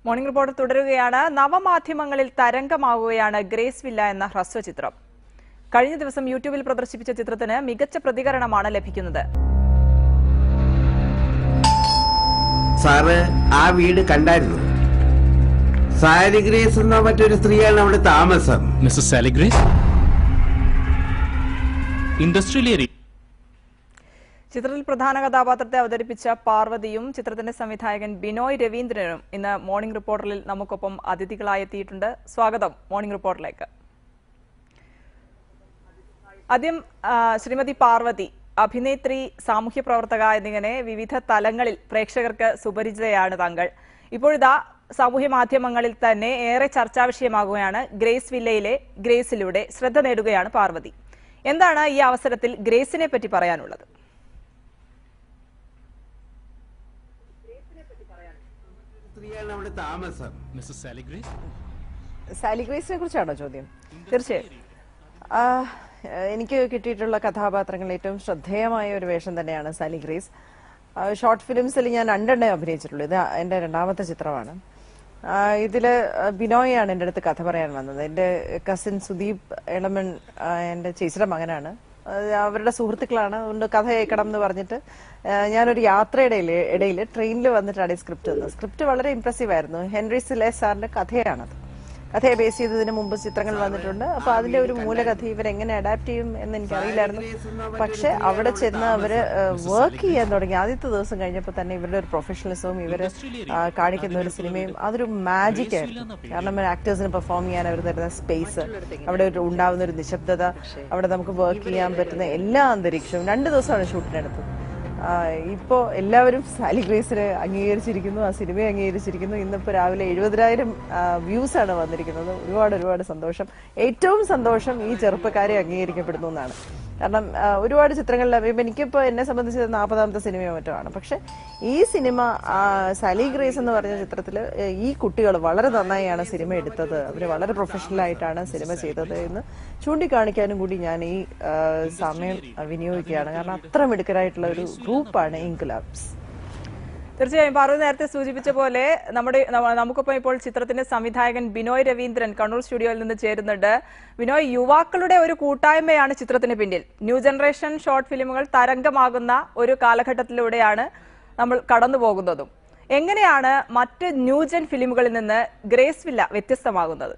morning report തുടരുകയാണ് നവമാധ്യമങ്ങളിൽ തരംഗമാവുകയാണ് grace villa എന്ന ഹ്രസ്വചിത്രം കഴിഞ്ഞ ദിവസം യൂട്യൂബിൽ പ്രദർശിപ്പിച്ച ചിത്രത്തിന് മികച്ച പ്രതികരണമാണ് ലഭിക്കുന്നത് സാറ് ആ വീട് കണ്ടായിരുന്നു സാരി ഗ്രേസ് എന്ന മറ്റൊരു സ്ത്രീയാണ് അവിടെ താമസം Mrs Sally Grace industrial area ചിത്രത്തിൽ പ്രധാന കഥാപാത്രത്തെ അവതരിപ്പിച്ച പാർവതിയും ചിത്രത്തിന്റെ സംവിധായകൻ ബിനോയ് രവീന്ദ്രനും ഇന്ന് മോർണിംഗ് റിപ്പോർട്ടറിൽ നമുക്കൊപ്പം അതിഥികളായി എത്തിയിട്ടുണ്ട് സ്വാഗതം മോർണിംഗ് റിപ്പോർട്ടിലേക്ക് ആദ്യം ആ, ശ്രീമതി പാർവതി അഭിനേത്രി സാമൂഹ്യ പ്രവർത്തക എന്നിങ്ങനെ വിവിധ തലങ്ങളിൽ പ്രേക്ഷകർക്ക് സുപരിചിതയാണ് താങ്കൾ ഇപ്പോഴിതാ സാമൂഹ്യ മാധ്യമങ്ങളിൽ തന്നെ ഏറെ ചർച്ചാ വിഷയമാകുകയാണ് ഗ്രേസ് വില്ലയിലെ ഗ്രേസിലൂടെ ശ്രദ്ധ നേടുകയാണ് പാർവതി എന്താണ് ഈ അവസരത്തിൽ ഗ്രേസിനെ പറ്റി പറയാനുള്ളത് സ്ത്രീയാണ് അവിടെ താമസം മിസ്സസ് സാലി ഗ്രേസ് സാലി ഗ്രേസിനെ കുറിച്ചാണോ ചോദ്യം തീർച്ചയായും ആ, എനിക്ക് കിട്ടിയിട്ടുള്ള കഥാപാത്രങ്ങളിൽ ഏറ്റവും ശ്രദ്ധേയമായ ഒരു വേഷം തന്നെയാണ് സാലി ഗ്രേസ് ആ, ഷോർട്ട് ഫിലിംസിൽ ഞാൻ രണ്ടെണ്ണേ അഭിനയിച്ചിട്ടുള്ളൂ ഇത് എന്റെ രണ്ടാമത്തെ ചിത്രമാണ് ആ, ഇതില് ബിനോയാണ് എൻ്റെ അടുത്ത് കഥ പറയാൻ വന്നത് എൻ്റെ കസിൻ സുദീപ് എളമൺ ആ, എൻ്റെ ചേച്ചിയുടെ മകനാണ് ആ, അവരുടെ സുഹൃത്തുക്കളാണ് അതുകൊണ്ട് കഥ കേൾക്കണം എന്ന് പറഞ്ഞിട്ട് ആ, ഞാനൊരു യാത്രയുടെ ഇടയിൽ ട്രെയിനിൽ വന്നിട്ടാണ് ഈ സ്ക്രിപ്റ്റ് തന്നത് സ്ക്രിപ്റ്റ് വളരെ ഇംപ്രസീവ് ആയിരുന്നു ഹെൻറി സിലെ സാറിന്റെ കഥയാണത് കഥയെ ബേസ് ചെയ്തതിന് മുമ്പ് ചിത്രങ്ങൾ വന്നിട്ടുണ്ട് അപ്പൊ അതിന്റെ ഒരു മൂലകഥ ഇവരെങ്ങനെ അഡാപ്റ്റ് ചെയ്യും എന്ന് എനിക്കറിയില്ലായിരുന്നു പക്ഷെ അവിടെ ചെന്ന് അവര് വർക്ക് ചെയ്യാൻ തുടങ്ങി ആദ്യത്തെ ദിവസം കഴിഞ്ഞപ്പോൾ തന്നെ ഇവരുടെ ഒരു പ്രൊഫഷണലിസവും ഇവര് ആ, കാണിക്കുന്ന ഒരു സിനിമയും അതൊരു മാജിക് ആയിരുന്നു കാരണം ആക്ടേഴ്സിന് പെർഫോം ചെയ്യാൻ അവർ തരുന്ന സ്പേസ് അവിടെ ഒരു ഉണ്ടാവുന്ന ഒരു നിശബ്ദത അവിടെ നമുക്ക് വർക്ക് ചെയ്യാൻ പറ്റുന്ന എല്ലാ അന്തരീക്ഷവും രണ്ട് ദിവസമാണ് ഷൂട്ടിനെടുത്തത് ആ, ഇപ്പോ എല്ലാവരും സാലി ഗ്രേസിനെ അംഗീകരിച്ചിരിക്കുന്നു ആ സിനിമയെ അംഗീകരിച്ചിരിക്കുന്നു ഇന്നിപ്പോ രാവിലെ എഴുപതിനായിരം വ്യൂസ് ആണ് വന്നിരിക്കുന്നത് ഒരുപാട് ഒരുപാട് സന്തോഷം ഏറ്റവും സന്തോഷം ഈ ചെറുപ്പക്കാരെ അംഗീകരിക്കപ്പെടുന്നു എന്നാണ് കാരണം ആ, ഒരുപാട് ചിത്രങ്ങളിൽ അഭിനയിപ്പം എനിക്കിപ്പോ എന്നെ സംബന്ധിച്ച് നാൽപ്പതാമത്തെ സിനിമയോ മറ്റോ ആണ് പക്ഷെ ഈ സിനിമ ആ, സാലി ഗ്രേസ് എന്ന് പറഞ്ഞ ചിത്രത്തില് ഏ, ഈ കുട്ടികൾ വളരെ നന്നായാണ് സിനിമ എടുത്തത് അവര് വളരെ പ്രൊഫഷണൽ ആയിട്ടാണ് സിനിമ ചെയ്തത് എന്ന് ചൂണ്ടിക്കാണിക്കാനും കൂടി ഞാൻ ഈ ആ, സമയം വിനിയോഗിക്കുകയാണ് കാരണം അത്ര മിടുക്കരായിട്ടുള്ള ഒരു ഗ്രൂപ്പാണ് ഇൻകുലാബ്സ് തീർച്ചയായും പാർവതി നേരത്തെ സൂചിപ്പിച്ച പോലെ നമ്മുടെ നമ്മ- നമുക്കൊപ്പം ഇപ്പോൾ ചിത്രത്തിന്റെ സംവിധായകൻ ബിനോയ് രവീന്ദ്രൻ കണ്ണൂർ സ്റ്റുഡിയോയിൽ നിന്ന് ചേരുന്നുണ്ട് ബിനോയ് യുവാക്കളുടെ ഒരു കൂട്ടായ്മയാണ് ചിത്രത്തിന് പിന്നിൽ ന്യൂ ജനറേഷൻ ഷോർട്ട് ഫിലിമുകൾ തരംഗമാകുന്ന ഒരു കാലഘട്ടത്തിലൂടെയാണ് നമ്മൾ കടന്നു പോകുന്നതും എങ്ങനെയാണ് മറ്റ് ന്യൂജൻ ഫിലിമുകളിൽ നിന്ന് ഗ്രേസ് വില്ല വ്യത്യസ്തമാകുന്നത്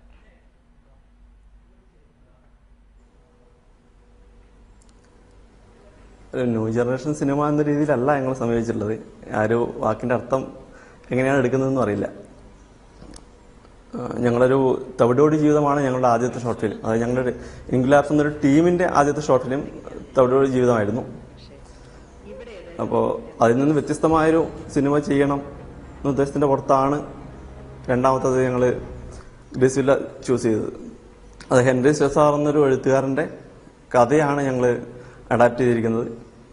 ഒരു ന്യൂ ജനറേഷൻ സിനിമ എന്ന രീതിയിലല്ല ഞങ്ങൾ സമീപിച്ചിട്ടുള്ളത് ആ ഒരു വാക്കിന്റെ അർത്ഥം എങ്ങനെയാണ് എടുക്കുന്നതെന്നും അറിയില്ല ആ, ഞങ്ങളൊരു തവിടോടി ജീവിതമാണ് ഞങ്ങളുടെ ആദ്യത്തെ ഷോർട്ട് ഫിലിം അത് ഞങ്ങളുടെ ഇൻഗ്ലാബ്സ് എന്നൊരു ടീമിന്റെ ആദ്യത്തെ ഷോർട്ട് ഫിലിം തവിടോടി ജീവിതമായിരുന്നു അപ്പോൾ അതിൽ നിന്ന് വ്യത്യസ്തമായൊരു സിനിമ ചെയ്യണം എന്ന ഉദ്ദേശത്തിന്റെ പുറത്താണ് രണ്ടാമത്തത് ഞങ്ങൾ ഗ്രേസ്വില്ല ചൂസ് ചെയ്തത് അത് ഹെൻറി സെസാർ എന്നൊരു എഴുത്തുകാരന്റെ കഥയാണ് ഞങ്ങൾ അഡാപ്റ്റ് ചെയ്തിരിക്കുന്നത്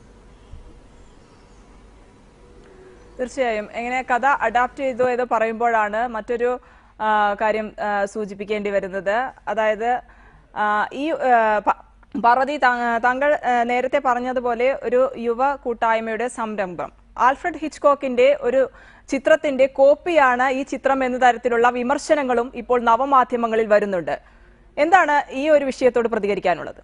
തീർച്ചയായും എങ്ങനെ കഥ അഡാപ്റ്റ് ചെയ്തു എന്ന് പറയുമ്പോഴാണ് മറ്റൊരു ആ, കാര്യം ആ, സൂചിപ്പിക്കേണ്ടി വരുന്നത് അതായത് ആ, ഈ ആ, പ- പാർവതി താ- താങ്കൾ ആ, നേരത്തെ പറഞ്ഞതുപോലെ ഒരു യുവ കൂട്ടായ്മയുടെ സംരംഭം ആൽഫ്രഡ് ഹിച്ച്കോക്കിന്റെ ഒരു ചിത്രത്തിന്റെ കോപ്പിയാണ് ഈ ചിത്രം എന്ന തരത്തിലുള്ള വിമർശനങ്ങളും ഇപ്പോൾ നവമാധ്യമങ്ങളിൽ വരുന്നുണ്ട് എന്താണ് ഈ ഒരു വിഷയത്തോട് പ്രതികരിക്കാനുള്ളത്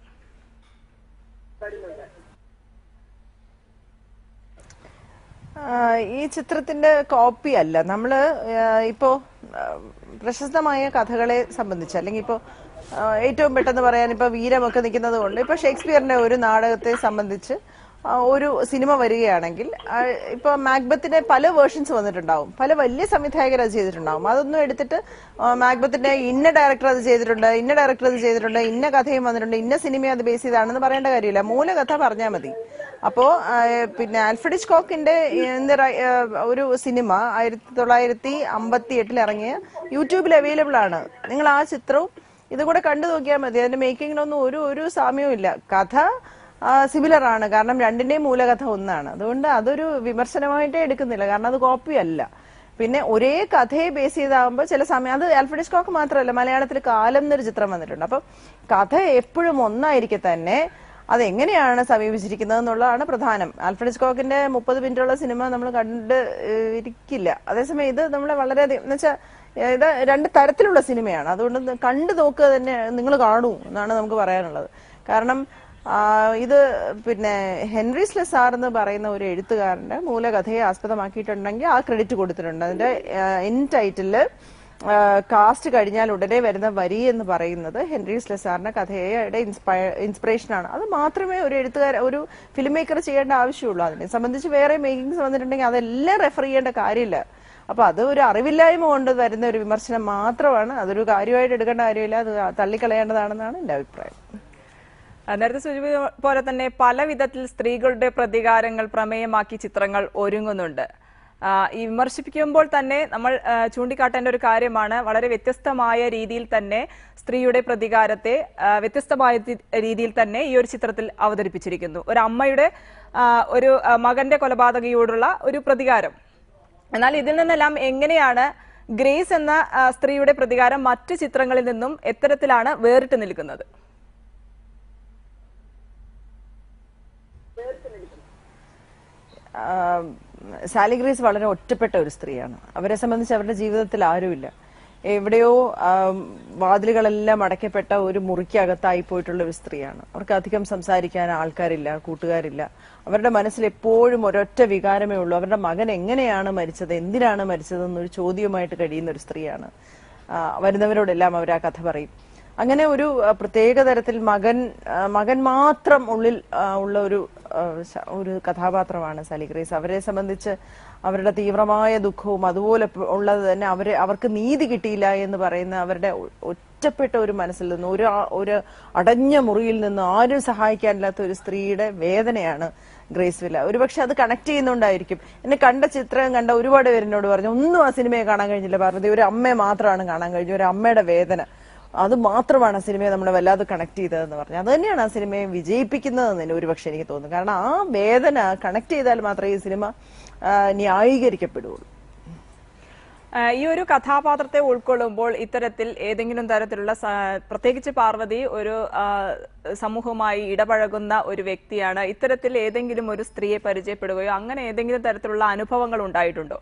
ആ, ഈ ചിത്രത്തിന്റെ കോപ്പി അല്ല നമ്മള് ആ, ഇപ്പോ ആ, പ്രശസ്തമായ കഥകളെ സംബന്ധിച്ച് അല്ലെങ്കിൽ ഇപ്പോ ആ, ഏറ്റവും പെട്ടെന്ന് പറയാൻ ഇപ്പൊ വീരമൊക്കെ നിൽക്കുന്നത് കൊണ്ട് ഇപ്പൊ ഷേക്സ്പിയറിന്റെ ഒരു നാടകത്തെ സംബന്ധിച്ച് ആ, ഒരു സിനിമ വരികയാണെങ്കിൽ ആ, ഇപ്പൊ മാക്ബത്തിന്റെ പല വേർഷൻസ് വന്നിട്ടുണ്ടാവും പല വലിയ സംവിധായകർ അത് ചെയ്തിട്ടുണ്ടാവും അതൊന്നും എടുത്തിട്ട് ആ, മാക്ബത്തിന്റെ ഇന്ന ഡയറക്ടർ അത് ചെയ്തിട്ടുണ്ട് ഇന്ന ഡയറക്ടർ അത് ചെയ്തിട്ടുണ്ട് ഇന്ന കഥയും വന്നിട്ടുണ്ട് ഇന്ന സിനിമ അത് ബേസ് ചെയ്താണെന്ന് പറയേണ്ട കാര്യമില്ല മൂലകഥ പറഞ്ഞാൽ മതി അപ്പോ ആ, പിന്നെ ആൽഫ്രഡ് ഹിച്ച്കോക്കിന്റെ എന്ത് റൈ- ആ, ഒരു സിനിമ ആയിരത്തി തൊള്ളായിരത്തി അമ്പത്തി എട്ടിൽ ഇറങ്ങിയ യൂട്യൂബിൽ അവൈലബിൾ ആണ് നിങ്ങൾ ആ ചിത്രവും ഇതും കൂടെ കണ്ടു നോക്കിയാൽ മതി അതിന്റെ മേക്കിങ്ങിനൊന്നും ഒരു ഒരു സാമ്യവും ഇല്ല കഥ സിമിലർ ആണ് കാരണം രണ്ടിന്റെയും മൂലകഥ ഒന്നാണ് അതുകൊണ്ട് അതൊരു വിമർശനമായിട്ടേ എടുക്കുന്നില്ല കാരണം അത് കോപ്പി അല്ല പിന്നെ ഒരേ കഥയെ ബേസ് ചെയ്താകുമ്പോൾ ചില സമയം അത് ആൽഫ്രഡ് ഹിച്ച്കോക്ക് മാത്രമല്ല മലയാളത്തിൽ കാലം എന്നൊരു ചിത്രം വന്നിട്ടുണ്ട് അപ്പൊ കഥ എപ്പോഴും ഒന്നായിരിക്കെ തന്നെ അതെങ്ങനെയാണ് സമീപിച്ചിരിക്കുന്നത് എന്നുള്ളതാണ് പ്രധാനം ആൽഫ്രഡ് സ്കോക്കിന്റെ മുപ്പത് മിനിറ്റുള്ള സിനിമ നമ്മൾ കണ്ട് ഏഹ്, ഇരിക്കില്ല അതേസമയം ഇത് നമ്മളെ വളരെയധികം എന്നുവെച്ചാൽ ഇത് രണ്ട് തരത്തിലുള്ള സിനിമയാണ് അതുകൊണ്ട് ഇത് കണ്ടു നോക്കുക തന്നെ നിങ്ങൾ കാണൂ എന്നാണ് നമുക്ക് പറയാനുള്ളത് കാരണം ആ, ഇത് പിന്നെ ഹെൻറി സ്ലെസാർ എന്ന് പറയുന്ന ഒരു എഴുത്തുകാരന്റെ മൂലകഥയെ ആസ്പദമാക്കിയിട്ടുണ്ടെങ്കിൽ ആ ക്രെഡിറ്റ് കൊടുത്തിട്ടുണ്ട് അതിന്റെ ഇൻ ടൈറ്റില് കാസ്റ്റ് കഴിഞ്ഞാൽ ഉടനെ വരുന്ന വരി എന്ന് പറയുന്നത് ഹെൻറി സ്ലെസാറിന്റെ കഥയുടെ ഇൻസ്പിറേഷനാണ് അത് മാത്രമേ ഒരു എഴുത്തുകാരൻ ഒരു ഫിലിം മേക്കർ ചെയ്യേണ്ട ആവശ്യമുള്ളൂ അതിനെ സംബന്ധിച്ച് വേറെ മേക്കിങ്സ് വന്നിട്ടുണ്ടെങ്കിൽ അതെല്ലാം റെഫർ ചെയ്യേണ്ട കാര്യമില്ല അപ്പൊ അത് ഒരു അറിവില്ലായ്മ കൊണ്ട് വരുന്ന ഒരു വിമർശനം മാത്രമാണ് അതൊരു കാര്യമായിട്ട് എടുക്കേണ്ട കാര്യമില്ല അത് തള്ളിക്കളയേണ്ടതാണെന്നാണ് എന്റെ അഭിപ്രായം ആ, നേരത്തെ സൂചിപ്പിച്ച പോലെ തന്നെ പല വിധത്തിൽ സ്ത്രീകളുടെ പ്രതികാരങ്ങൾ പ്രമേയമാക്കി ചിത്രങ്ങൾ ഒരുങ്ങുന്നുണ്ട് ആ, ഈ വിമർശിപ്പിക്കുമ്പോൾ തന്നെ നമ്മൾ ആ, ചൂണ്ടിക്കാട്ടേണ്ട ഒരു കാര്യമാണ് വളരെ വ്യത്യസ്തമായ രീതിയിൽ തന്നെ സ്ത്രീയുടെ പ്രതികാരത്തെ ആ, വ്യത്യസ്തമായ തി- രീതിയിൽ തന്നെ ഈ ഒരു ചിത്രത്തിൽ അവതരിപ്പിച്ചിരിക്കുന്നു ഒരു അമ്മയുടെ ആ, ഒരു ആ, മകന്റെ കൊലപാതകയോടുള്ള ഒരു പ്രതികാരം എന്നാൽ ഇതിൽ നിന്നെല്ലാം എങ്ങനെയാണ് ഗ്രേസ് എന്ന ആ, സ്ത്രീയുടെ പ്രതികാരം മറ്റു ചിത്രങ്ങളിൽ നിന്നും എത്തരത്തിലാണ് വേറിട്ട് നിൽക്കുന്നത് ആം, സാലി ഗ്രേസ് വളരെ ഒറ്റപ്പെട്ട ഒരു സ്ത്രീയാണ് അവരെ സംബന്ധിച്ച് അവരുടെ ജീവിതത്തിൽ ആരുമില്ല എവിടെയോ ആം, വാതിലുകളെല്ലാം അടയ്ക്കപ്പെട്ട ഒരു മുറിക്കകത്തായി പോയിട്ടുള്ള ഒരു സ്ത്രീയാണ് അവർക്ക് അധികം സംസാരിക്കാൻ ആൾക്കാരില്ല കൂട്ടുകാരില്ല അവരുടെ മനസ്സിൽ എപ്പോഴും ഒരൊറ്റ വികാരമേ ഉള്ളൂ അവരുടെ മകൻ എങ്ങനെയാണ് മരിച്ചത് എന്തിനാണ് മരിച്ചത് എന്നൊരു ചോദ്യമായിട്ട് കഴിയുന്ന ഒരു സ്ത്രീയാണ് ആ, വരുന്നവരോടെല്ലാം അവർ ആ കഥ പറയും അങ്ങനെ ഒരു ആ, പ്രത്യേക തരത്തിൽ മകൻ ആ, മകൻ മാത്രം ഉള്ളിൽ ആ, ഉള്ള ഒരു ആ, ശ- ഒരു കഥാപാത്രമാണ് സാലി ഗ്രേസ് അവരെ സംബന്ധിച്ച് അവരുടെ തീവ്രമായ ദുഃഖവും അതുപോലെ പ- ഉള്ളത് തന്നെ അവരെ അവർക്ക് നീതി കിട്ടിയില്ല എന്ന് പറയുന്ന അവരുടെ ഒ- ഒറ്റപ്പെട്ട ഒരു മനസ്സിൽ നിന്ന് ഒരു ആ- ഒരു അടഞ്ഞ മുറിയിൽ നിന്ന് ആരും സഹായിക്കാനില്ലാത്ത ഒരു സ്ത്രീയുടെ വേദനയാണ് ഗ്രേസ് വില്ല ഒരുപക്ഷെ അത് കണക്ട് ചെയ്യുന്നുണ്ടായിരിക്കും എന്നെ കണ്ട ചിത്രം കണ്ട ഒരുപാട് പേര് എന്നോട് പറഞ്ഞു ഒന്നും ആ സിനിമയെ കാണാൻ കഴിഞ്ഞില്ല പാർവതി ഒരു അമ്മയെ മാത്രമാണ് കാണാൻ കഴിഞ്ഞു ഒരു അമ്മയുടെ വേദന അത് മാത്രമാണ് ആ സിനിമയെ നമ്മളെ വല്ലാതെ കണക്ട് ചെയ്തതെന്ന് പറഞ്ഞു അത് തന്നെയാണ് ആ സിനിമയെ വിജയിപ്പിക്കുന്നതെന്ന് തന്നെ ഒരുപക്ഷെ എനിക്ക് തോന്നുന്നു കാരണം ആ വേദന കണക്ട് ചെയ്താൽ മാത്രമേ ഈ സിനിമ ആ, ന്യായീകരിക്കപ്പെടുകയുള്ളൂ ആ, ഈ ഒരു കഥാപാത്രത്തെ ഉൾക്കൊള്ളുമ്പോൾ ഇത്തരത്തിൽ ഏതെങ്കിലും തരത്തിലുള്ള സ- പ്രത്യേകിച്ച് പാർവതി ഒരു ആ, സമൂഹവുമായി ഇടപഴകുന്ന ഒരു വ്യക്തിയാണ് ഇത്തരത്തിൽ ഏതെങ്കിലും ഒരു സ്ത്രീയെ പരിചയപ്പെടുകയോ അങ്ങനെ ഏതെങ്കിലും തരത്തിലുള്ള അനുഭവങ്ങൾ ഉണ്ടായിട്ടുണ്ടോ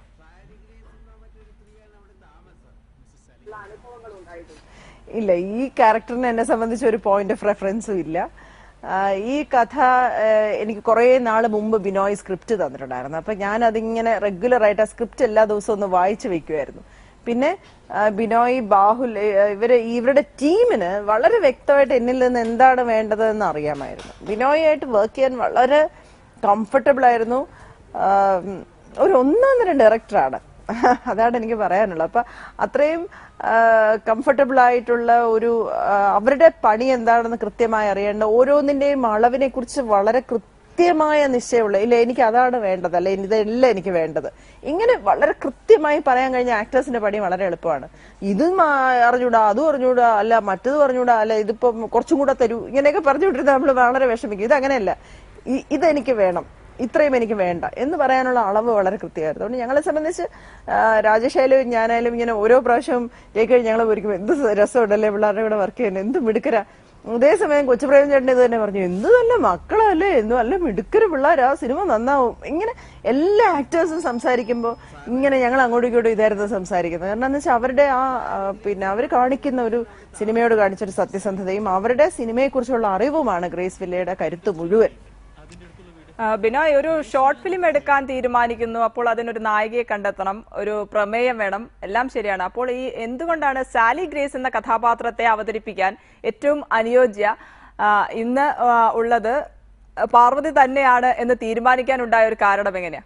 ഇല്ല ഈ ക്യാരക്ടറിന് എന്നെ സംബന്ധിച്ച് ഒരു പോയിന്റ് ഓഫ് റെഫറൻസും ഇല്ല ആ, ഈ കഥ ആ, എനിക്ക് കുറെ നാൾ മുമ്പ് ബിനോയ് സ്ക്രിപ്റ്റ് തന്നിട്ടുണ്ടായിരുന്നു അപ്പൊ ഞാൻ അതിങ്ങനെ റെഗുലർ ആയിട്ട് ആ സ്ക്രിപ്റ്റ് എല്ലാ ദിവസവും ഒന്ന് വായിച്ചു വെക്കുമായിരുന്നു പിന്നെ ആ, ബിനോയ് ബാഹുൽ ഏ, ഇവര് ഇവരുടെ ടീമിന് വളരെ വ്യക്തമായിട്ട് എന്നിൽ നിന്ന് എന്താണ് വേണ്ടത് എന്ന് അറിയാമായിരുന്നു ബിനോയ് ആയിട്ട് വർക്ക് ചെയ്യാൻ വളരെ കംഫർട്ടബിൾ ആയിരുന്നു ആ, ഒരു ഒന്നാം തരം ഡയറക്ടറാണ് അതാണ് എനിക്ക് പറയാനുള്ളത് അപ്പൊ അത്രയും കംഫർട്ടബിൾ ആയിട്ടുള്ള ഒരു ആ, അവരുടെ പണി എന്താണെന്ന് കൃത്യമായി അറിയേണ്ട ഓരോന്നിന്റെയും അളവിനെ കുറിച്ച് വളരെ കൃത്യമായ നിശ്ചയമുള്ള ഇല്ല എനിക്ക് അതാണ് വേണ്ടത് അല്ലെ ഇതെല്ലാം എനിക്ക് വേണ്ടത് ഇങ്ങനെ വളരെ കൃത്യമായി പറയാൻ കഴിഞ്ഞ ആക്ടേഴ്സിന്റെ പണി വളരെ എളുപ്പമാണ് ഇതും ആ, അറിഞ്ഞൂടാ അതും അറിഞ്ഞൂടാ അല്ല മറ്റത് പറഞ്ഞൂടാ അല്ല ഇതിപ്പം കുറച്ചും കൂടെ തരൂ ഇങ്ങനെയൊക്കെ പറഞ്ഞുകൊണ്ടിരുന്ന നമ്മൾ വളരെ വിഷമിക്കും ഇത് അങ്ങനെയല്ല ഇ- ഇതെനിക്ക് വേണം ഇത്രയും എനിക്ക് വേണ്ട എന്ന് പറയാനുള്ള അളവ് വളരെ കൃത്യമായിരുന്നു അതുകൊണ്ട് ഞങ്ങളെ സംബന്ധിച്ച് ആ, രാജേഷ് ആയാലും ഞാനായാലും ഇങ്ങനെ ഓരോ പ്രാവശ്യം കേൾക്കഴിഞ്ഞ് ഞങ്ങൾ ഒരിക്കും എന്ത് രസമുണ്ടല്ലേ പിള്ളേരുടെ കൂടെ വർക്ക് ചെയ്യുന്നത് എന്ത് മിടുക്കരാ അതേസമയം കൊച്ചുപ്രേം ചേട്ടൻ ഇത് തന്നെ പറഞ്ഞു എന്ത് നല്ല മക്കളല്ലേ എന്ത് നല്ല മിടുക്കര് പിള്ളേർ ആ സിനിമ നന്നാവും ഇങ്ങനെ എല്ലാ ആക്ടേഴ്സും സംസാരിക്കുമ്പോൾ ഇങ്ങനെ ഞങ്ങൾ അങ്ങോട്ടും ഇങ്ങോട്ടും ഇതായിരുന്നു സംസാരിക്കുന്നത് കാരണം എന്ന് വെച്ചാൽ അവരുടെ ആ ആ, പിന്നെ അവർ കാണിക്കുന്ന ഒരു സിനിമയോട് കാണിച്ചൊരു സത്യസന്ധതയും അവരുടെ സിനിമയെക്കുറിച്ചുള്ള അറിവുമാണ് ഗ്രേസ് വില്ലയുടെ കരുത്ത് മുഴുവൻ ആ, ബിനോയ് ഒരു ഷോർട്ട് ഫിലിം എടുക്കാൻ തീരുമാനിക്കുന്നു അപ്പോൾ അതിനൊരു നായികയെ കണ്ടെത്തണം ഒരു പ്രമേയം വേണം എല്ലാം ശരിയാണ് അപ്പോൾ ഈ എന്തുകൊണ്ടാണ് സാലി ഗ്രേസ് എന്ന കഥാപാത്രത്തെ അവതരിപ്പിക്കാൻ ഏറ്റവും അനുയോജ്യ ആ, ഇന്ന് ആ, ഉള്ളത് പാർവതി തന്നെയാണ് എന്ന് തീരുമാനിക്കാനുണ്ടായ ഒരു കാരണം എങ്ങനെയാ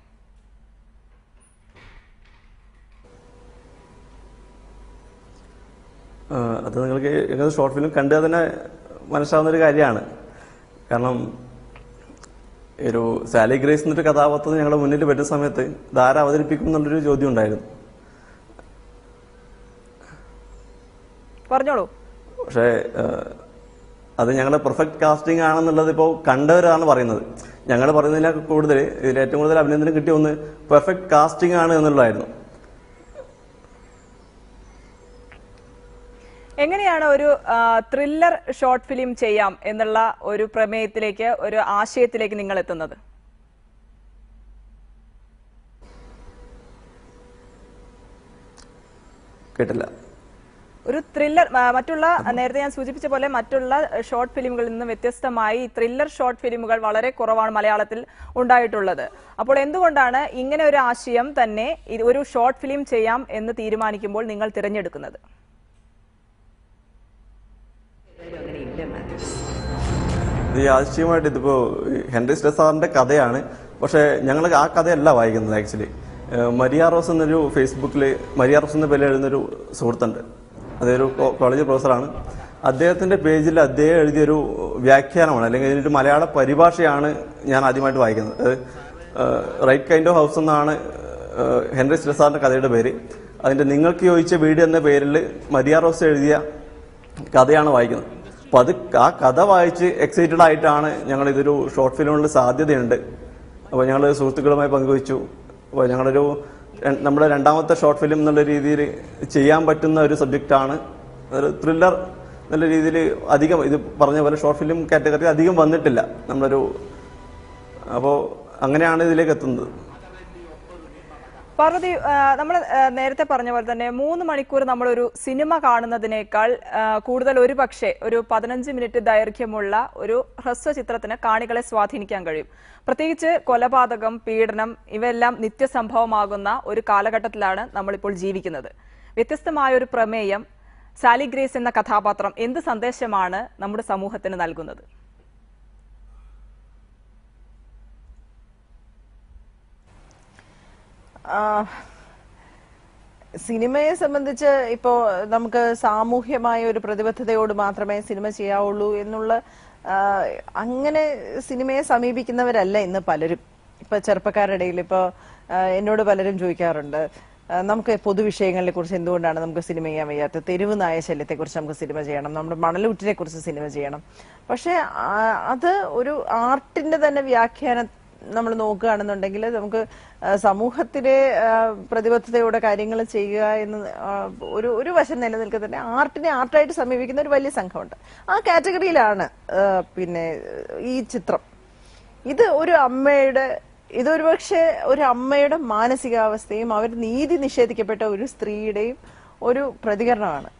ആ, അത് നിങ്ങൾക്ക് ഏകദേശം ഷോർട്ട് ഫിലിം കണ്ടാൽ തന്നെ മനസ്സിലാവുന്ന ഒരു കാര്യമാണ് കാരണം ഒരു സാലി ഗ്രേസ് എന്നൊരു കഥാപാത്രം ഞങ്ങളുടെ മുന്നിൽ വരുന്ന സമയത്ത് ഇതാരെ അവതരിപ്പിക്കും എന്നുള്ളൊരു ചോദ്യം ഉണ്ടായിരുന്നു പറഞ്ഞോളൂ പക്ഷേ ആ, അത് ഞങ്ങളുടെ പെർഫെക്റ്റ് കാസ്റ്റിംഗ് ആണെന്നുള്ളത് ഇപ്പോൾ കണ്ടവരാണ് പറയുന്നത് ഞങ്ങൾ പറയുന്നതിനേക്കാൾ കൂടുതൽ ഇതിൽ ഏറ്റവും കൂടുതൽ അഭിനന്ദനം കിട്ടിയ ഒന്ന് പെർഫെക്റ്റ് കാസ്റ്റിംഗ് ആണ് എന്നുള്ളതായിരുന്നു എങ്ങനെയാണ് ഒരു ത്രില്ലർ ഷോർട്ട് ഫിലിം ചെയ്യാം എന്നുള്ള ഒരു പ്രമേയത്തിലേക്ക് ഒരു ആശയത്തിലേക്ക് നിങ്ങൾ എത്തുന്നത് കേട്ടില്ല ഒരു ത്രില്ലർ മറ്റുള്ള നേരത്തെ ഞാൻ സൂചിപ്പിച്ച പോലെ മറ്റുള്ള ഷോർട്ട് ഫിലിമുകളിൽ നിന്ന് വ്യത്യസ്തമായി ത്രില്ലർ ഷോർട്ട് ഫിലിമുകൾ വളരെ കുറവാണ് മലയാളത്തിൽ ഉണ്ടായിട്ടുള്ളത് അപ്പോൾ എന്തുകൊണ്ടാണ് ഇങ്ങനെ ഒരു ആശയം തന്നെ ഇത് ഒരു ഷോർട്ട് ഫിലിം ചെയ്യാം എന്ന് തീരുമാനിക്കുമ്പോൾ നിങ്ങൾ തിരഞ്ഞെടുക്കുന്നത് ഇത് യാദൃശ്യമായിട്ട് ഇതിപ്പോ ഹെൻറി സ്റ്റെ സാറിന്റെ കഥയാണ് പക്ഷെ ഞങ്ങൾ ആ കഥയല്ല വായിക്കുന്നത് ആക്ച്വലി മരിയ റോസ് എന്നൊരു ഫേസ്ബുക്കിൽ മരിയ റോസ് എന്ന പേരിൽ എഴുതുന്നൊരു സുഹൃത്തുണ്ട് അതൊരു കോ- കോളേജ് പ്രൊഫസറാണ് അദ്ദേഹത്തിന്റെ പേജിൽ അദ്ദേഹം എഴുതിയൊരു വ്യാഖ്യാനമാണ് അല്ലെങ്കിൽ ഇതിന്റെ മലയാള പരിഭാഷയാണ് ഞാൻ ആദ്യമായിട്ട് വായിക്കുന്നത് അത് റൈറ്റ് കൈൻഡ് ഓഫ് ഹൗസ് എന്നാണ് ഏഹ്, ഹെൻറി സ്റ്റെ സാറിന്റെ കഥയുടെ പേര് അതിന്റെ നിങ്ങൾക്ക് ചോദിച്ച വീട് എന്ന പേരിൽ മരിയ റോസ് എഴുതിയ കഥയാണ് വായിക്കുന്നത് അപ്പൊ അത് ആ കഥ വായിച്ച് എക്സൈറ്റഡ് ആയിട്ടാണ് ഞങ്ങൾ ഇതൊരു ഷോർട്ട് ഫിലിമുകളിൽ സാധ്യതയുണ്ട് അപ്പോൾ ഞങ്ങൾ സുഹൃത്തുക്കളുമായി പങ്കുവച്ചു അപ്പോൾ ഞങ്ങളൊരു ര- നമ്മുടെ രണ്ടാമത്തെ ഷോർട്ട് ഫിലിം എന്നുള്ള രീതിയിൽ ചെയ്യാൻ പറ്റുന്ന ഒരു സബ്ജക്റ്റാണ് ഒരു ത്രില്ലർ എന്നുള്ള രീതിയിൽ അധികം ഇത് പറഞ്ഞ പോലെ ഷോർട്ട് ഫിലിം കാറ്റഗറി അധികം വന്നിട്ടില്ല നമ്മളൊരു അപ്പോൾ അങ്ങനെയാണ് ഇതിലേക്ക് എത്തുന്നത് പാർവതി നമ്മൾ നേരത്തെ പറഞ്ഞ പോലെ തന്നെ മൂന്ന് മണിക്കൂർ നമ്മൾ ഒരു സിനിമ കാണുന്നതിനേക്കാൾ ആ, കൂടുതൽ ഒരു പക്ഷേ ഒരു പതിനഞ്ച് മിനിറ്റ് ദൈർഘ്യമുള്ള ഒരു ഹ്രസ്വ ചിത്രത്തിന് കാണികളെ സ്വാധീനിക്കാൻ കഴിയും പ്രത്യേകിച്ച് കൊലപാതകം പീഡനം ഇവയെല്ലാം നിത്യസംഭവമാകുന്ന ഒരു കാലഘട്ടത്തിലാണ് നമ്മളിപ്പോൾ ജീവിക്കുന്നത് വ്യത്യസ്തമായ ഒരു പ്രമേയം സാലി ഗ്രേസ് എന്ന കഥാപാത്രം എന്ത് സന്ദേശമാണ് നമ്മുടെ സമൂഹത്തിന് നൽകുന്നത് ആ, സിനിമയെ സംബന്ധിച്ച് ഇപ്പോ നമുക്ക് സാമൂഹ്യമായ ഒരു പ്രതിബദ്ധതയോട് മാത്രമേ സിനിമ ചെയ്യാവുള്ളൂ എന്നുള്ള ആ, അങ്ങനെ സിനിമയെ സമീപിക്കുന്നവരല്ല ഇന്ന് പലരും ഇപ്പൊ ചെറുപ്പക്കാരുടെ ഇടയിൽ ഇപ്പോ ആ, എന്നോട് പലരും ചോദിക്കാറുണ്ട് ആ, നമുക്ക് പൊതുവിഷയങ്ങളെ കുറിച്ച് എന്തുകൊണ്ടാണ് നമുക്ക് സിനിമ ചെയ്യാൻ വയ്യാത്തത് തെരുവ് നായ ശല്യത്തെ കുറിച്ച് നമുക്ക് സിനിമ ചെയ്യണം നമ്മുടെ മണലൂറ്റിനെ കുറിച്ച് സിനിമ ചെയ്യണം പക്ഷെ ആ, അത് ഒരു ആർട്ടിന്റെ തന്നെ വ്യാഖ്യാനം നമ്മൾ നോക്കുകയാണെന്നുണ്ടെങ്കിൽ നമുക്ക് ആ, സമൂഹത്തിലെ ആ, പ്രതിബദ്ധതയോടെ കാര്യങ്ങൾ ചെയ്യുക എന്ന് ആ, ഒരു ഒരു വശം നിലനിൽക്കുക തന്നെ ആർട്ടിനെ ആർട്ടായിട്ട് സമീപിക്കുന്ന ഒരു വലിയ സംഘമുണ്ട് ആ കാറ്റഗറിയിലാണ് ആ, പിന്നെ ഈ ചിത്രം ഇത് ഒരു അമ്മയുടെ ഇതൊരു പക്ഷേ ഒരു അമ്മയുടെ മാനസികാവസ്ഥയും അവർ നീതി നിഷേധിക്കപ്പെട്ട ഒരു സ്ത്രീയുടെയും ഒരു പ്രതികരണമാണ്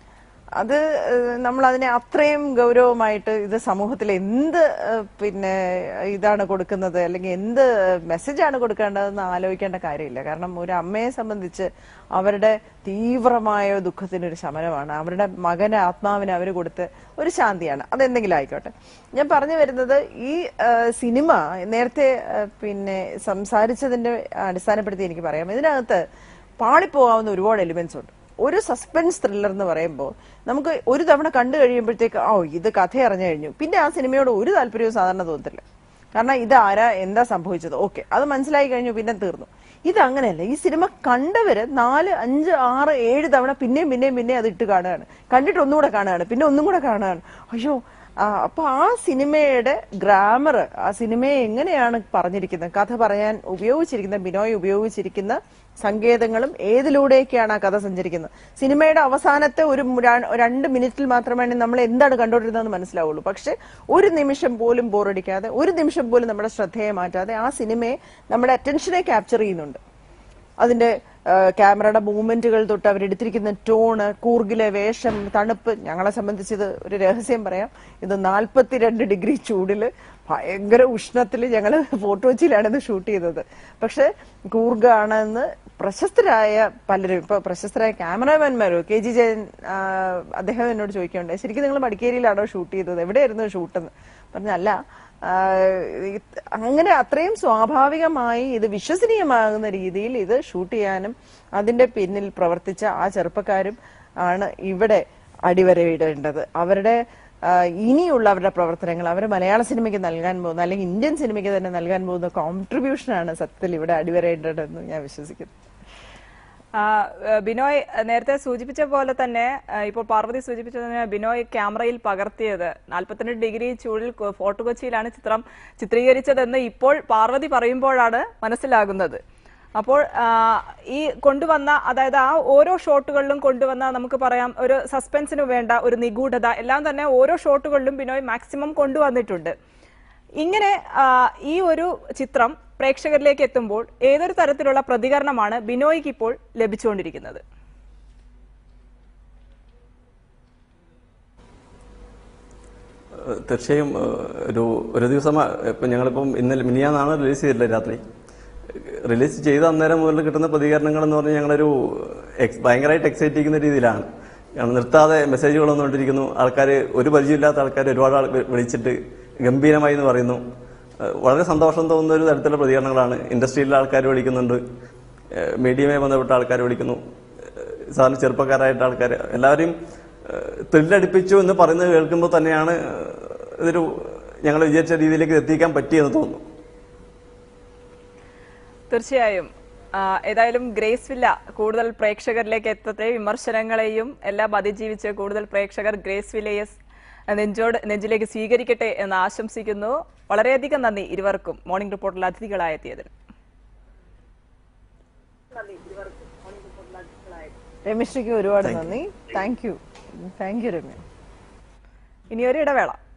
അത് ഏഹ്, നമ്മൾ അതിനെ അത്രയും ഗൗരവമായിട്ട് ഇത് സമൂഹത്തിൽ എന്ത് ഏഹ്, പിന്നെ ഇതാണ് കൊടുക്കുന്നത് അല്ലെങ്കിൽ എന്ത് മെസ്സേജാണ് കൊടുക്കേണ്ടതെന്ന് ആലോചിക്കേണ്ട കാര്യമില്ല കാരണം ഒരു അമ്മയെ സംബന്ധിച്ച് അവരുടെ തീവ്രമായ ദുഃഖത്തിനൊരു ശമനമാണ് അവരുടെ മകന് ആത്മാവിന് അവർ കൊടുത്ത് ഒരു ശാന്തിയാണ് അതെന്തെങ്കിലും ആയിക്കോട്ടെ ഞാൻ പറഞ്ഞു വരുന്നത് ഈ ഏഹ്, സിനിമ നേരത്തെ ഏഹ്, പിന്നെ സംസാരിച്ചതിന്റെ അടിസ്ഥാനപ്പെടുത്തി എനിക്ക് പറയാം ഇതിനകത്ത് പാളിപ്പോകാവുന്ന ഒരുപാട് എലിമെന്റ്സ് ഉണ്ട് ഒരു സസ്പെൻസ് ത്രില്ലർ എന്ന് പറയുമ്പോൾ നമുക്ക് ഒരു തവണ കണ്ടു കഴിയുമ്പോഴത്തേക്ക് ഓ ഇത് കഥ അറിഞ്ഞു കഴിഞ്ഞു പിന്നെ ആ സിനിമയോട് ഒരു താല്പര്യവും സാധാരണ തോന്നത്തില്ല കാരണം ഇത് ആരാ എന്താ സംഭവിച്ചത് ഓക്കെ അത് മനസ്സിലായി കഴിഞ്ഞു പിന്നെ തീർന്നു ഇത് അങ്ങനെയല്ല ഈ സിനിമ കണ്ടവര് നാല് അഞ്ച് ആറ് ഏഴ് തവണ പിന്നെയും പിന്നെയും പിന്നെയും അത് ഇട്ട് കാണുകയാണ് കണ്ടിട്ട് ഒന്നുകൂടെ കാണുകയാണ് പിന്നെ ഒന്നും കൂടെ കാണുകയാണ് അയ്യോ ആ, അപ്പൊ ആ സിനിമയുടെ ഗ്രാമർ ആ സിനിമയെ എങ്ങനെയാണ് പറഞ്ഞിരിക്കുന്നത് കഥ പറയാൻ ഉപയോഗിച്ചിരിക്കുന്ന ബിനോയ് ഉപയോഗിച്ചിരിക്കുന്ന സങ്കേതങ്ങളും ഏതിലൂടെയൊക്കെയാണ് ആ കഥ സഞ്ചരിക്കുന്നത് സിനിമയുടെ അവസാനത്തെ ഒരു മു- ര- രണ്ട് മിനിറ്റിൽ മാത്രമേ നമ്മൾ എന്താണ് കണ്ടുകൊണ്ടിരുന്നതെന്ന് മനസ്സിലാവുള്ളൂ പക്ഷെ ഒരു നിമിഷം പോലും ബോറടിക്കാതെ ഒരു നിമിഷം പോലും നമ്മുടെ ശ്രദ്ധയെ മാറ്റാതെ ആ സിനിമയെ നമ്മുടെ അറ്റൻഷനെ ക്യാപ്ചർ ചെയ്യുന്നുണ്ട് അതിന്റെ ആ, ക്യാമറയുടെ മൂവ്മെന്റുകൾ തൊട്ട് അവരെടുത്തിരിക്കുന്ന ടോണ് കൂർഗിലെ വേഷം തണുപ്പ് ഞങ്ങളെ സംബന്ധിച്ച് ഇത് ഒരു രഹസ്യം പറയാം ഇത് നാൽപ്പത്തിരണ്ട് ഡിഗ്രി ചൂടില് ഭയങ്കര ഉഷ്ണത്തിൽ ഞങ്ങൾ ഫോർട്ട് കൊച്ചിയിലാണ് ഇത് ഷൂട്ട് ചെയ്തത് പക്ഷെ കൂർഗാണെന്ന് പ്രശസ്തരായ പലരും ഇപ്പൊ പ്രശസ്തരായ ക്യാമറാമാൻമാരോ കെ ജി ജയൻ ആ, അദ്ദേഹം എന്നോട് ചോദിക്കുകയുണ്ടായി ശരിക്കും നിങ്ങൾ മടിക്കേരിയിലാണോ ഷൂട്ട് ചെയ്തത് എവിടെയായിരുന്നു ഷൂട്ടെന്ന് പറഞ്ഞല്ല ആ, ഇത് അങ്ങനെ അത്രയും സ്വാഭാവികമായി ഇത് വിശ്വസനീയമാകുന്ന രീതിയിൽ ഇത് ഷൂട്ട് ചെയ്യാനും അതിന്റെ പിന്നിൽ പ്രവർത്തിച്ച ആ ചെറുപ്പക്കാരും ആണ് ഇവിടെ അടിവരയിടേണ്ടത് അവരുടെ ആ, ഇനിയുള്ള അവരുടെ പ്രവർത്തനങ്ങൾ അവർ മലയാള സിനിമയ്ക്ക് നൽകാൻ പോകുന്ന അല്ലെങ്കിൽ ഇന്ത്യൻ സിനിമയ്ക്ക് തന്നെ നൽകാൻ പോകുന്ന കോൺട്രിബ്യൂഷനാണ് സത്യത്തിൽ ഇവിടെ അടിവരയിടേണ്ടതെന്ന് ഞാൻ വിശ്വസിക്കുന്നു ആ, ഏഹ് ബിനോയ് ഏഹ് നേരത്തെ സൂചിപ്പിച്ച പോലെ തന്നെ ഏഹ് ഇപ്പോൾ പാർവതി സൂചിപ്പിച്ചതിന് ബിനോയ് ക്യാമറയിൽ പകർത്തിയത് നാൽപ്പത്തിരണ്ട് ഡിഗ്രി ചൂടിൽ കൊ- ഫോർട്ട് കൊച്ചിയിലാണ് ചിത്രം ചിത്രീകരിച്ചതെന്ന് ഇപ്പോൾ പാർവതി പറയുമ്പോഴാണ് മനസ്സിലാകുന്നത് അപ്പോൾ ആ, ഈ കൊണ്ടുവന്ന അതായത് ആ ഓരോ ഷോട്ടുകളിലും കൊണ്ടുവന്ന നമുക്ക് പറയാം ഒരു സസ്പെൻസിന് വേണ്ട ഒരു നിഗൂഢത എല്ലാം തന്നെ ഓരോ ഷോട്ടുകളിലും ബിനോയ് മാക്സിമം കൊണ്ടുവന്നിട്ടുണ്ട് ഇങ്ങനെ ആ, ഈ ഒരു ചിത്രം പ്രേക്ഷകരിലേക്ക് എത്തുമ്പോൾ ഏതൊരു തരത്തിലുള്ള പ്രതികരണമാണ് ബിനോയ്ക്ക് ഇപ്പോൾ ലഭിച്ചുകൊണ്ടിരിക്കുന്നത് ഏഹ് തീർച്ചയായും ഏഹ് ഒരു ഒരു ദിവസം ഇപ്പം ഞങ്ങളിപ്പം ഇന്നലെ മിനിയാന്നാണ് റിലീസ് ചെയ്തിട്ടുള്ളത് രാത്രി റിലീസ് ചെയ്ത അന്നേരം മുതൽ കിട്ടുന്ന പ്രതികരണങ്ങൾ എന്ന് പറഞ്ഞാൽ ഞങ്ങളൊരു എക്സ് ഭയങ്കരമായിട്ട് എക്സൈറ്റ് ചെയ്യുന്ന രീതിയിലാണ് കാരണം നിർത്താതെ മെസ്സേജുകൾ വന്നുകൊണ്ടിരിക്കുന്നു ആൾക്കാർ ഒരു പരിചയമില്ലാത്ത ആൾക്കാർ ഒരുപാട് ആൾ വി- വിളിച്ചിട്ട് ഗംഭീരമായി എന്ന് പറയുന്നു ഏഹ് വളരെ സന്തോഷം തോന്നുന്ന ഒരു തരത്തിലുള്ള പ്രതികരണങ്ങളാണ് ഇൻഡസ്ട്രിയിലെ ആൾക്കാർ വിളിക്കുന്നുണ്ട് ഏഹ് മീഡിയയുമായി ബന്ധപ്പെട്ട ആൾക്കാർ വിളിക്കുന്നു ഏഹ് സാധാരണ ചെറുപ്പക്കാരായിട്ട് ആൾക്കാർ എല്ലാവരെയും ത്രില്ലടിപ്പിച്ചു എന്ന് പറയുന്നത് കേൾക്കുമ്പോൾ തന്നെയാണ് ഏഹ് ഇതൊരു ഞങ്ങൾ വിചാരിച്ച രീതിയിലേക്ക് എത്തിക്കാൻ പറ്റിയെന്ന് തോന്നുന്നു തീർച്ചയായും ആ, ഏതായാലും ഗ്രേസ് വില്ല കൂടുതൽ പ്രേക്ഷകരിലേക്ക് എത്തട്ടെ വിമർശനങ്ങളെയും എല്ലാം അതിജീവിച്ച് കൂടുതൽ പ്രേക്ഷകർ ഗ്രേസ് വില്ലയെ സ് നെഞ്ചോട് നെഞ്ചിലേക്ക് സ്വീകരിക്കട്ടെ എന്ന് ആശംസിക്കുന്നു വളരെയധികം നന്ദി ഇരുവർക്കും മോർണിംഗ് റിപ്പോർട്ടിൽ അതിഥികളായി എത്തിയതിന് രമേശ്ക്ക് ഒരുപാട് നന്ദി thank you thank you Ramya ഇനി ഒരു ഇടവേള